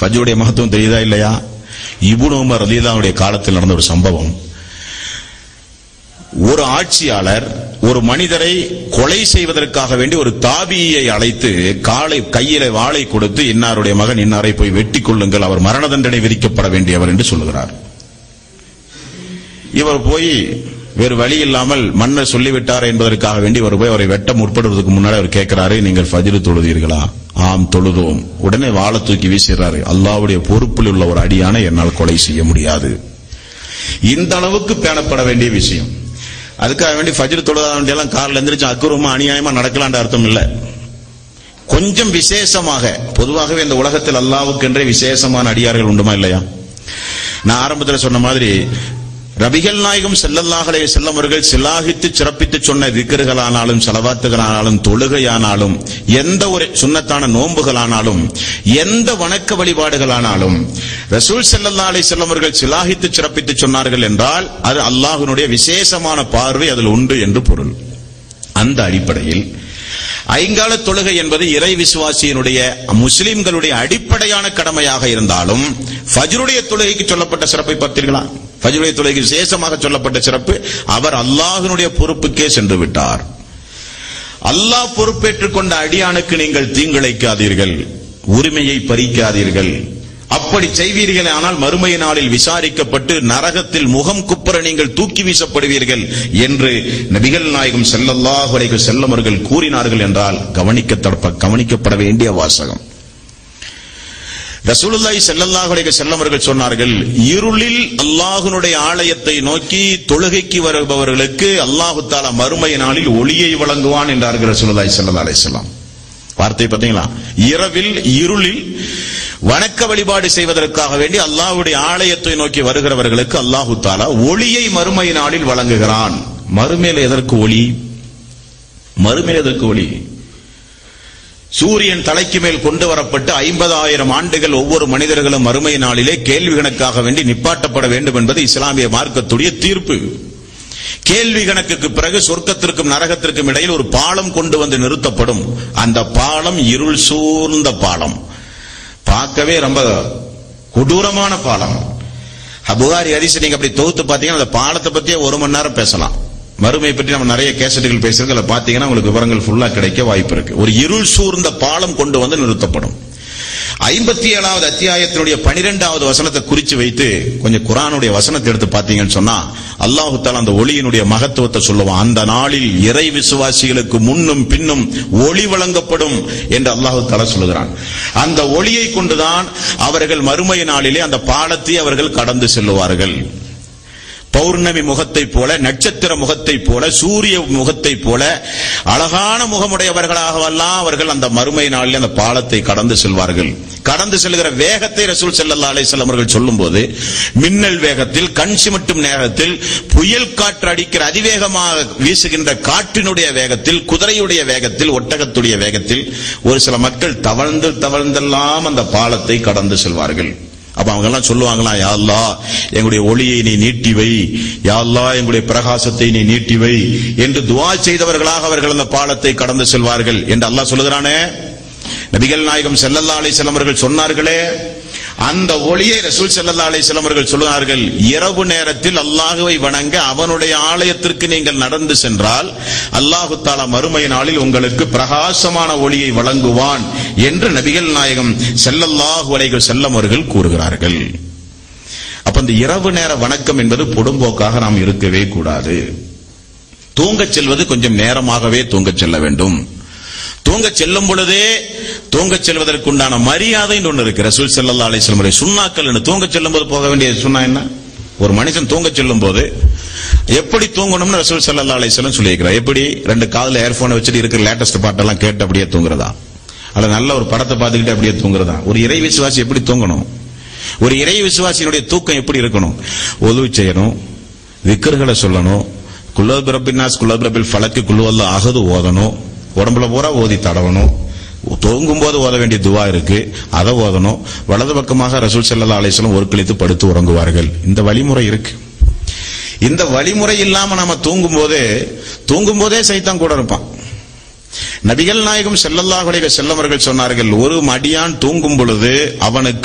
ஃபஜ்ருடைய மகத்துவம் தெரியுதா இல்லையா இப்னு உமர் ரலியல்லாஹுடைய காலத்தில் நடந்த ஒரு சம்பவம் ஒரு ஆட்சியாளர் ஒரு மனிதரை கொலை செய்வதற்காக வேண்டி ஒரு தாபியை அழைத்து காலை கையில வாளை கொடுத்து இன்னாருடைய மகன் இன்னாரை போய் வெட்டி கொள்ளுங்கள் அவர் மரண தண்டனை விதிக்கப்பட வேண்டியவர் என்று சொல்லுகிறார் இவர் போய் வேறு வழி இல்லாமல் மன்னர் சொல்லிவிட்டார் என்பதற்காக வேண்டி இவர் போய் அவரை வெட்ட முற்படுவதற்கு முன்னாடி அவர் கேட்கிறாரு நீங்கள் ஃபஜ்ரு தொழுதீர்களா ஆம் தொழுதோம் உடனே வாளை தூக்கி வீசுறாரு அல்லாஹ்வுடைய பொறுப்பில் உள்ள ஒரு அடியான என்னால் கொலை செய்ய முடியாது இந்த அளவுக்கு பேணப்பட வேண்டிய விஷயம் அதுக்காக வேண்டி ஃபஜ்ர் தொழுதா வேண்டியெல்லாம் கார்ல எந்திரிச்சு அக்குரமா அநியாயமா நடக்கலான்ற அர்த்தம் இல்ல கொஞ்சம் விசேஷமாக பொதுவாகவே இந்த உலகத்தில் அல்லாவுக்கென்றே விசேஷமான அடியார்கள் உண்டுமா இல்லையா நான் ஆரம்பத்தில் சொன்ன மாதிரி ரபிகள் நாயகம் செல்லல்லாஹலே செல்லவர்கள் சிலாகித்து சிறப்பித்து சொன்ன திக்கர்களானாலும் செலவாத்துகளானாலும் தொழுகையானாலும் எந்த ஒரு சுண்ணத்தான நோன்புகளானாலும் எந்த வணக்க வழிபாடுகளானாலும் ரசூல் செல்லல்லா அலை செல்லவர்கள் சிலாகித்து சிறப்பித்து சொன்னார்கள் என்றால் அது அல்லாஹ்வினுடைய விசேஷமான பார்வை அதில் உண்டு என்று பொருள் அந்த அடிப்படையில் ஐங்கால தொழுகை என்பது இறை விசுவாசியினுடைய முஸ்லிம்களுடைய அடிப்படையான கடமையாக இருந்தாலும் ஃபஜ்ருடைய தொழுகைக்கு சொல்லப்பட்ட சிறப்பை பார்த்தீர்களா ஃபஜ்ருடைய தொழுகைக்கு விசேஷமாக சொல்லப்பட்ட சிறப்பு அவர் அல்லாஹ்வினுடைய பொறுப்புக்கே சென்று விட்டார் அல்லாஹ் பொறுப்பேற்றுக் கொண்ட அடியானுக்கு நீங்கள் தீங்கிழைக்காதீர்கள் உரிமையை பறிக்காதீர்கள் அப்படி செய்வீர்கள் ஆனால் மறுமை நாளில் விசாரிக்கப்பட்டு நரகத்தில் முகம் குப்புற நீங்கள் தூக்கி வீசப்படுவீர்கள் என்று நபிகள் நாயகம் செல்லல்லாஹு அலைஹி செல்லமர்கள் கூறினார்கள் என்றால் கவனிக்க கவனிக்கப்பட வேண்டிய வாசகம் ரசூலுல்லாஹி ஸல்லல்லாஹு அலைஹி செல்லமர்கள் சொன்னார்கள் இருளில் அல்லாஹ்வினுடைய ஆலயத்தை நோக்கி தொழுகைக்கு வருபவர்களுக்கு அல்லாஹு தாலா மறுமை நாளில் ஒளியை வழங்குவான் என்றார்கள் ரசூலுல்லாஹி ஸல்லல்லாஹு அலைஹி வஸல்லம் வார்த்தை பார்த்தீங்களா இரவில் இருளில் வணக்க வழிபாடு செய்வதற்காக வேண்டி அல்லாஹ்வுடைய ஆலயத்தை நோக்கி வருகிறவர்களுக்கு அல்லாஹு தாலா ஒளியை மறுமை நாளில் வழங்குகிறான் மறுமையில் எதற்கு ஒளி மறுமையில் எதற்கு ஒளி சூரியன் தலைக்கு மேல் கொண்டு வரப்பட்டு ஐம்பதாயிரம் ஆண்டுகள் ஒவ்வொரு மனிதர்களும் மறுமை நாளிலே கேள்வி கணக்காக வேண்டி நிப்பாட்டப்பட வேண்டும் என்பது இஸ்லாமிய மார்க்கத்துடைய தீர்ப்பு கேள்வி கணக்குக்கு பிறகு சொர்க்கத்திற்கும் நரகத்திற்கும் இடையில் ஒரு பாலம் கொண்டு வந்து நிறுத்தப்படும் அந்த பாலம் இருள் சூழ்ந்த பாலம் பார்க்கவே ரொம்ப கொடூரமான பாலம் புகாரி ஹரிசு நீங்க அப்படி தொகுத்து பாத்தீங்கன்னா அந்த பாலத்தை பத்தியே ஒரு மணி நேரம் பேசலாம் மறுமை பற்றி நம்ம நிறைய கேசட்டுகள் பேசுறோம் அதில் பாத்தீங்கன்னா உங்களுக்கு விவரங்கள் ஃபுல்லா கிடைக்க வாய்ப்பு இருக்கு ஒரு இருள் சூழ்ந்த பாலம் கொண்டு வந்து நிறுத்தப்படும் ஐம்பத்தி ஏழாவது அத்தியாயத்தினுடைய பனிரெண்டாவது வசனத்தை குறிச்சு வைத்து கொஞ்சம் குரானுடைய வசனத்தை எடுத்து பாத்தீங்கன்னு சொன்னா அல்லாஹு தாலா அந்த ஒளியினுடைய மகத்துவத்தை சொல்லுவான் அந்த நாளில் இறை விசுவாசிகளுக்கு முன்னும் பின்னும் ஒளி வழங்கப்படும் என்று அல்லாஹு தாலா சொல்லுகிறான் அந்த ஒளியை கொண்டுதான் அவர்கள் மறுமை நாளிலே அந்த பாலத்தை அவர்கள் கடந்து செல்லுவார்கள் பௌர்ணமி முகத்தை போல நட்சத்திர முகத்தை போல சூரிய முகத்தை போல அழகான முகமுடையவர்களாகவெல்லாம் அவர்கள் அந்த மறுமை நாளில் அந்த பாலத்தை கடந்து செல்வார்கள் கடந்து செல்கிற வேகத்தை ரசூல் செல்லல்லா அலிசல்லம் அவர்கள் சொல்லும் போது மின்னல் வேகத்தில் கண் சிமிட்டும் நேரத்தில் புயல் காற்று அடிக்கிற அதிவேகமாக வீசுகின்ற காற்றினுடைய வேகத்தில் குதிரையுடைய வேகத்தில் ஒட்டகத்துடைய வேகத்தில் ஒரு சில மக்கள் தவழ்ந்து தவழ்ந்தெல்லாம் அந்த பாலத்தை கடந்து செல்வார்கள் அப்ப அவங்க எல்லாம் சொல்லுவாங்களாம் யா அல்லாஹ் எங்களுடைய ஒளியை நீ நீட்டி வை யா அல்லாஹ் எங்களுடைய பிரகாசத்தை நீ நீட்டி வை என்று துவா செய்தவர்களாக அவர்கள் அந்த பாலத்தை கடந்து செல்வார்கள் என்று அல்லாஹ் சொல்லுகிறானே நபிகள் நாயகம் செல்லல்லா அலிசல்லம் அவர்கள் சொன்னார்களே அந்த ஒளியை ரசூல் செல்லல்லா அலிசல்லம் அவர்கள் சொல்லுவார்கள் இரவு நேரத்தில் அல்லாஹுவை வணங்க அவனுடைய ஆலயத்திற்கு நீங்கள் நடந்து சென்றால் அல்லாஹு தாலா மறுமை நாளில் உங்களுக்கு பிரகாசமான ஒளியை வழங்குவான் என்று நபிகள் நாயகம் செல்லல்லாஹு அலைஹி செல்லம் அவர்கள் கூறுகிறார்கள் அப்ப இந்த இரவு நேர வணக்கம் என்பது பொடும்போக்காக நாம் இருக்கவே கூடாது தூங்கச் செல்வது கொஞ்சம் நேரமாகவே தூங்கச் செல்ல வேண்டும் தூங்க செல்லும் பொழுதே தூங்க செல்வதற்குண்டான மரியாதை ஒன்று இருக்கு ரசூல் செல்லல்லா அலிஸ்லம் முறை சுண்ணாக்கள் என்ன தூங்க செல்லும் போது போக வேண்டிய சுண்ணா என்ன ஒரு மனுஷன் தூங்க செல்லும் போது எப்படி தூங்கணும்னு ரசூல் செல்லல்லா அலிஸ்லம் சொல்லியிருக்கிறார் எப்படி ரெண்டு காதுல ஏர்போனை வச்சுட்டு இருக்கிற லேட்டஸ்ட் பாட்டெல்லாம் கேட்டு அப்படியே தூங்குறதா அல்ல நல்ல ஒரு படத்தை பார்த்துக்கிட்டு அப்படியே தூங்குறதா ஒரு இறை விசுவாசி எப்படி தூங்கணும் ஒரு இறை விசுவாசியினுடைய தூக்கம் எப்படி இருக்கணும் உதவி செய்யணும் விக்கர்களை சொல்லணும் குல்லோப் ரபின்னாஸ் குல்லோப் ரபில் ஃபலக்கு குல்லுவல்ல அகது ஓதணும் உடம்புல பூரா ஓதி தடவணும் தூங்கும் போது ஓத வேண்டிய துவா இருக்கு அதை ஓதணும் வலது பக்கமாக ரசூல் செல்லல்லா அலிஸ்லம் ஒரு கழித்து படுத்து உறங்குவார்கள் இந்த வழிமுறை இருக்கு இந்த வழிமுறை இல்லாம நாம தூங்கும் போதே தூங்கும் போதே சைத்தான் கூட இருப்பான் நபிகள் நாயகம் செல்லல்லாஹுடைய செல்லவர்கள் சொன்னார்கள் ஒரு மடியான் தூங்கும் பொழுது அவனுக்கு